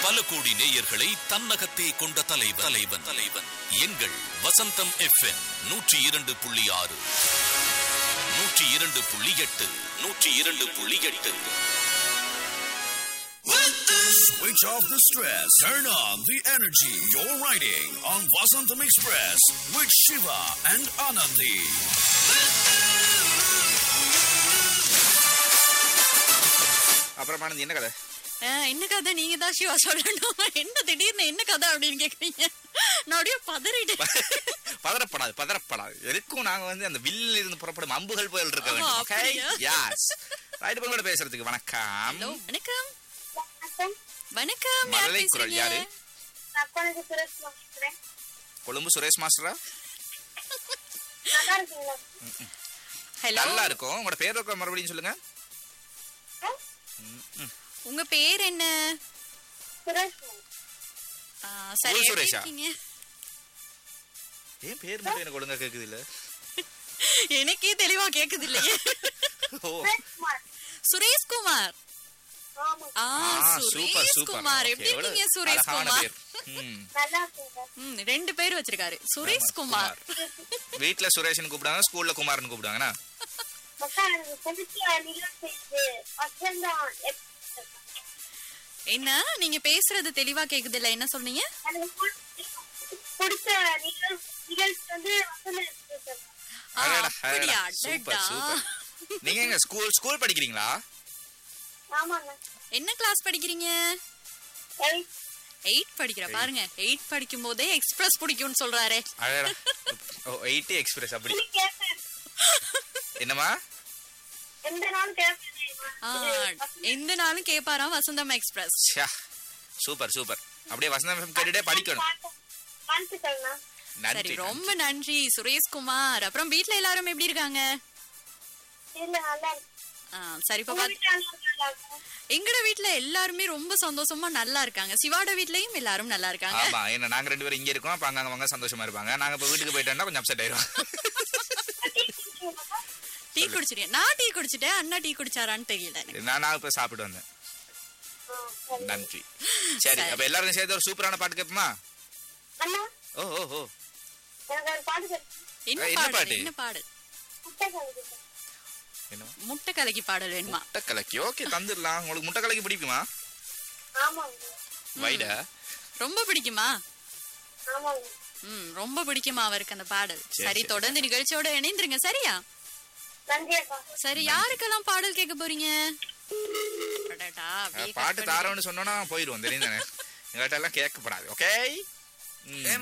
பல கோடி நேயர்களை தன்னகத்தே கொண்ட தலைவன் தலைவன் தலைவன் எங்கள் வசந்தம் எஃப்எம் நூற்றி இரண்டு புள்ளி ஆறு நூற்றி இரண்டு புள்ளி எட்டு நூற்றி இரண்டு புள்ளி எட்டு Switch off the stress. Turn on the energy. You're riding on Vasantham Express with Shiva and Anandi. அப்புறம் ஆனந்த் என்ன கதை ஆ, என்ன கதை நீங்க தான் சிவா சொல்லணும் என்ன திடீர்னு என்ன கதை அப்படின்னு கேக்குறீங்க நான் அப்படியே பதறிட்டேன் பதறப்படாது பதறப்படாது எதுக்கும் நாங்க வந்து அந்த வில்லில் இருந்து புறப்படும் அம்புகள் போல் இருக்க ஓ, வேண்டும் ஓகே அப்படியா? யாஸ் ரைட் உங்களோட பேசுறதுக்கு வணக்கம் ஹலோ வணக்கம் வணக்கம் வணக்கம் யார் மழலை குரல் பேசுறீங்க யாரு நான் குழந்தை சுரேஷ் பேசுறேன் கொழும்பு சுரேஷ் மாஸ்டரா நல்லா இருக்கீங்களா ஹலோ நல்லா இருக்கும் உங்களோட பேர் இருக்க மறுபடியும் சொல்லுங்க உங்க பேர் என்ன சுரேஷ் ஆ, சரி ஊர் எப்படி சுரேஷா? இருக்கீங்க ஏன் பேர் மட்டும் எனக்கு ஒழுங்கா கேக்குது இல்ல எனக்கே தெளிவா கேக்குது இல்லையே ஓ சுரேஷ்குமார் சுரேஷ்குமார் ஆமா ஆ ஆ, சூப்பர் சூப்பர் சுரேஷ்குமார் எப்படி Okay, எவ்வளவு இருக்கீங்க அழகான சுரேஷ்குமார் பேர். ம், நல்லா இருக்கீங்க ம் ரெண்டு பேர் வச்சிருக்காரு சுரேஷ்குமார் வீட்ல சுரேஷ்னு கூப்பிடுவாங்க ஸ்கூல்ல குமார்னு கூப்பிடுவாங்கண்ணா மக்கா எனக்கு பிடிச்ச நிகழ்ச்சி இது வசந்தம் எப்- என்ன நீங்க பேசுறது தெளிவா கேக்குது இல்ல என்ன சொன்னீங்க எனக்கு பிடிச்ச- பிடிச்ச நிகழ்- நிகழ்ச்சி வந்து வசந்தம் எக்ஸ்பிரஸ். ஆ, அடடா, அப்படியா அடடா. சூப்பர் அடடா. சூப்பர் நீங்க எங்க ஸ்கூல் ஸ்கூல் படிக்கிறீங்களா ஆமாங்க என்ன கிளாஸ் படிக்கிறீங்க எயிட் எயிட் படிக்கிற பாருங்க எயிட் படிக்கும் போதே எக்ஸ்பிரஸ் பிடிக்கும்னு சொல்றாரே அடடா ஓ எயிட்டி எக்ஸ்பிரஸ் அப்படி இன்னும் கேட்பேன் என்னம்மா எந்த நாளும் கேட்பேன் ஆ, இது வசந்தம் எந்த நாளும் கேப்பாராம் வசந்தம் எக்ஸ்பிரஸ் ச்சே, சூப்பர் சூப்பர் அப்படியே வசந்தம் FM கேட்டுட்டே படிக்கணும் பாட்டு- வாழ்த்துக்கள்ண்ணா சரி நன்றி ரொம்ப நன்றி சுரேஷ்குமார் அப்புறம் வீட்ல எல்லாரும் எப்படி இருக்காங்க இல்ல நல்லா இருக்கு ஆ, சரி இப்ப உங்க பாத்து வீட்டுல எல்லாரும் நல்லா இருக்காங்க எங்கட வீட்ல எல்லாருமே ரொம்ப சந்தோஷமா நல்லா இருக்காங்க சிவாட வீட்லயும் எல்லாரும் நல்லா இருக்காங்க ஆமா என்ன நாங்க ரெண்டு பேரும் இங்க இருக்கோம் அப்ப அங்க அவங்க சந்தோஷமா இருப்பாங்க நாங்க இப்ப வீட்டுக்கு போயிட்டோம்னா கொஞ்சம் அப்செட் ஆயிரும் டீ குடிச்சீங்களா? டீ குடிச்சிட்டேன் நான் டீ குடிச்சிட்டேன் அண்ணா டீ குடிச்சாரான்னு தெரியல எனக்கு. நான் நான் இப்ப சாப்பிட்டு வந்தேன் ஆ, சரி. நன்றி சரி சரி. அப்ப எல்லாரும் சேர்ந்து ஒரு சூப்பரான பாட்டு கேட்போமா அண்ணா ஓ ஓ ஓ எனக்கு ஒரு பாட்டு கேட்கு. என்ன என்ன பாடல் பாட்டு? என்ன பாடல் முட்டை கலக்குது. என்ன முட்டை கலக்கி பாடல் வேணுமா முட்டை கலக்கி ஓகே தந்துடலாம் உங்களுக்கு முட்டை கலக்கி பிடிக்குமா ஆமாங்க வைடா ரொம்ப பிடிக்குமா ஆமாங்க ம் ரொம்ப பிடிக்குமா அவருக்கு அந்த பாடல் சரி, சரி சரி. தொடர்ந்து நிகழ்ச்சியோட இணைந்துருங்க சரியா நன்றி அக்கா சரி யாருக்கெல்லாம் பாடல் கேட்க போறீங்க அடடா, அப்படியே cut பாட்டு பண்ணிட்டு. தாரோன்னு சொன்னோன்னா போயிடுவோம் தெரியும் தானே எங்கள்கிட்ட எல்லாம் கேட்கப்படாது ஓகே